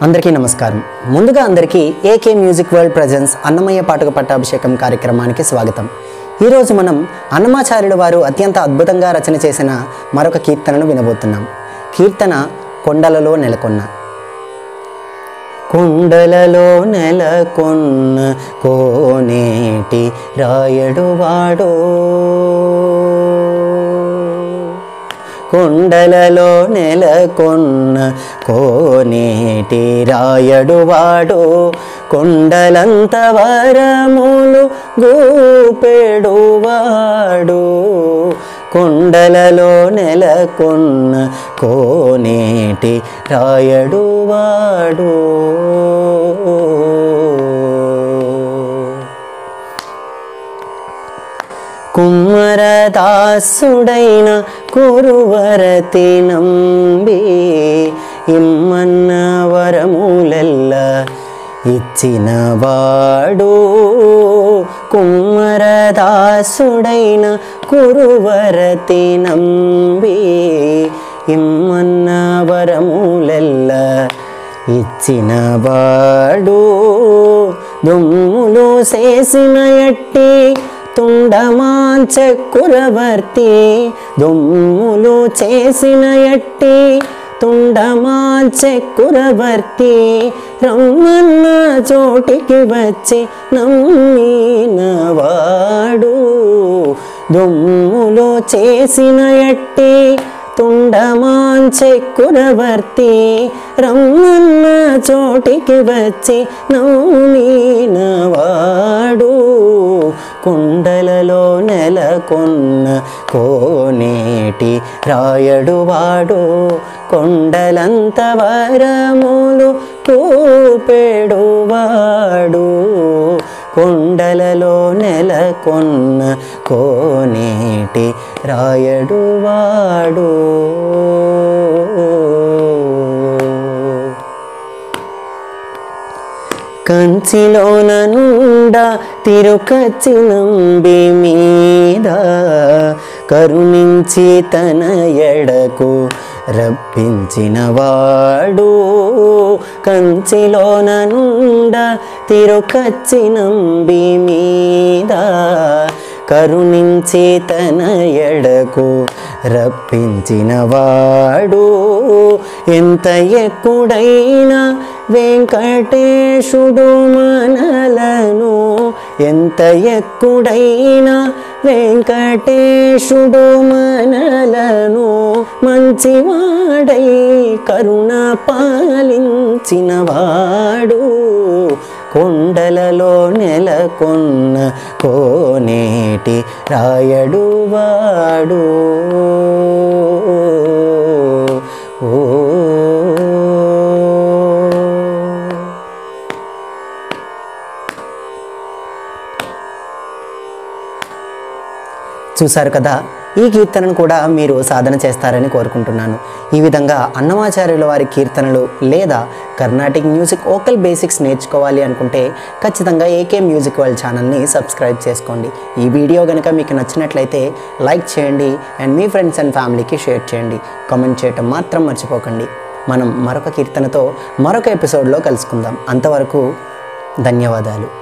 అందరికీ నమస్కారం ముందుగా అందరికీ AK music world presents Annamayya పాటక పట్టాభిషేకం కార్యక్రమానికి స్వాగతం ఈరోజు మనం అన్నమాచార్యుల వారు అత్యంత అద్భుతంగా రచన చేసిన మరొక కీర్తనను వినబోతున్నాం కీర్తన కొండలలో నెలకొన్న కొండలలో నెలకొన్న కోనేటి రాయడు వాడో కొండలలో నెలకొన్న కోనేటి రాయడు వాడు కొండలంత వరములు గూపెడు వాడు కొండలలో నెలకొన్న కోనేటి రాయడు వాడు కుమ్మరదాసుడైన కురువరతి నంబి ఇమ్మన్న వరములెల్ల ఇచ్చిన వాడు కుమ్మరదాసుడైన కురువరతి నంబి ఇమ్మన్న వరములెల్ల ఇచ్చిన వాడు దుమ్ములు చేసిన ఎట్టి తుండమాంచకురవర్తి దుమ్ములు చేసిన ఎట్టి తుండమాంచకురవర్తి రమ్మన్న చోటికి వచ్చి నమ్మినవాడు దుమ్ములు చేసిన ఎట్టి తుండమాంచెక్కురవర్తి రమ్మన్న చోటికి వచ్చి నౌనీనవాడు కుండలలో నెలకొన్న కోనేటి రాయడు వాడు కొండలంత వరములు కూపెడు వాడు కొండలలో నెలకొన్న కోనేటి రాయడు వాడు కంచిలోన నుండ తిరుకచ్చి నంబి మీద కరుణించి తన ఎడకు రప్పించిన వాడు కంచిలోన నుండ తిరుకచ్చి నంబి మీద కరుణించి తన ఎడకు రప్పించిన వాడు ఎంత ఎక్కుడైనా వెంకటేశుడు మనలను ఎంత ఎక్కుడైనా వెంకటేశుడు మనలను మంచివాడై కరుణ పాలించిన వాడు కొండలలో నెలకొన్న కోనేటి రాయడు వాడు ఓ చూశారు కదా ఈ కీర్తనను కూడా మీరు సాధన చేస్తారని కోరుకుంటున్నాను ఈ విధంగా అన్నమాచార్యుల వారి కీర్తనలు లేదా కర్ణాటిక్ మ్యూజిక్ ఓకల్ బేసిక్స్ నేర్చుకోవాలి అనుకుంటే ఖచ్చితంగా ఏకే మ్యూజిక్ వరల్డ్ ఛానల్ని సబ్స్క్రైబ్ చేసుకోండి ఈ వీడియో కనుక మీకు నచ్చినట్లయితే లైక్ చేయండి అండ్ మీ ఫ్రెండ్స్ అండ్ ఫ్యామిలీకి షేర్ చేయండి కామెంట్ చేయటం మాత్రం మర్చిపోకండి మనం మరొక కీర్తనతో మరొక ఎపిసోడ్లో కలుసుకుందాం అంతవరకు ధన్యవాదాలు